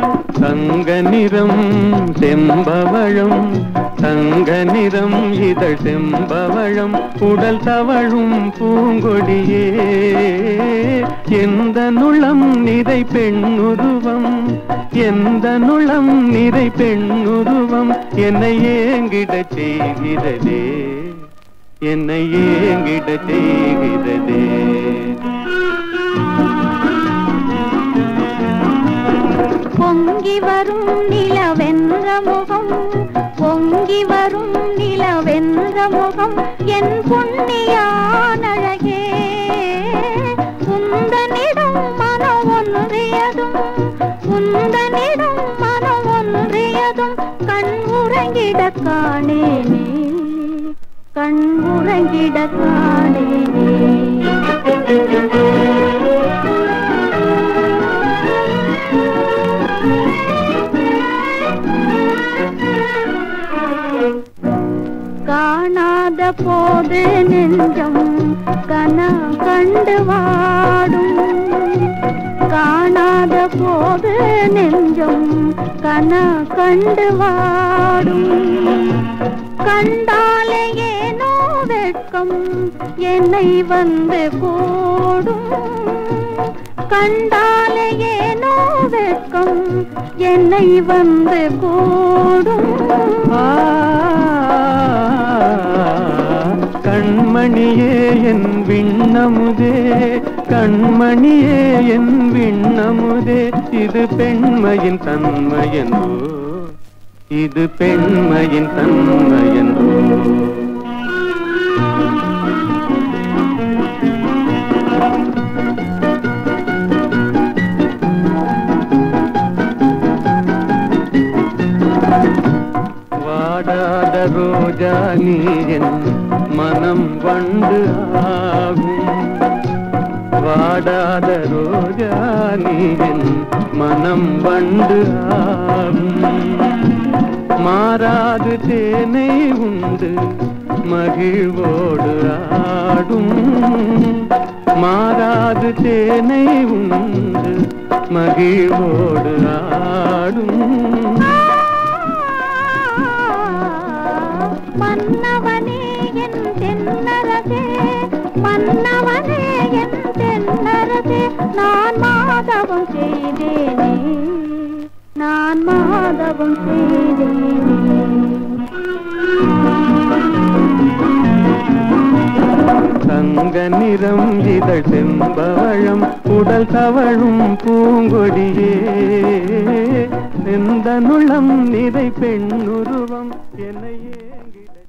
தங்க நிறம் செம்பவழம் தங்க நிறம் இதழ் செம்பவழம் உடல் தவழும் பூங்கொடியே எந்த நுளம் நிறை பெண்ணுருவம் எந்த நுளம் நிறை பெண்ணுருவம் என்னை ஏங்கிடச் செய்கிறதே என்னை ஏங்கிடச் செய்கிறதே பொங்கி வரும் நிலவென்ற முகம் பொங்கி வரும் நிலவென்ற முகம் என் புண்ணியானழகே உந்தனிடம் மனம் ஒன்றியதும் உந்தனிடம் மனம் ஒன்றியதும் கண் உறங்கிட காணேனே கண் உறங்கிட காணேனே காணாத போது நெஞ்சம் கன கண்டு வாடும் காணாத போது நெஞ்சம் கன கண்டு வாடும் கண்டாலே ஏனோ வெட்கம் என்னை வந்து கூடும் கண்டாலே ஏனோ வெட்கம் என்னை வந்து கூடும் ஆ, கண்மணியே என் விண்ணமுதே கண்மணியே என் விண்ணமுதே இது பெண்மையின் தன்மையன்றோ இது பெண்மையின் தன்மையன்றோ வாடாத ரோஜா நீ என் மனம் வண்டு ஆகும் வாடாத ரோஜா நீ என் மனம் வண்டு ஆகும் மாறாது தேனை உண்டு மகிழ்வோடு ஆடும் மாறாது தேனை உண்டு மகிழ்வோடு ஆடும் மன்னவனே என் தென்னரசே மன்னவனே என் தென்னரசே நான் மாதவம் செய்தேனே நான் மாதவம் செய்தேனே தங்க நிறம் இதழ் செம்பவழம் உடல் தவழும் பூங்கொடியே எந்த நுளம் நிறை பெண்ணுருவம் என்னையே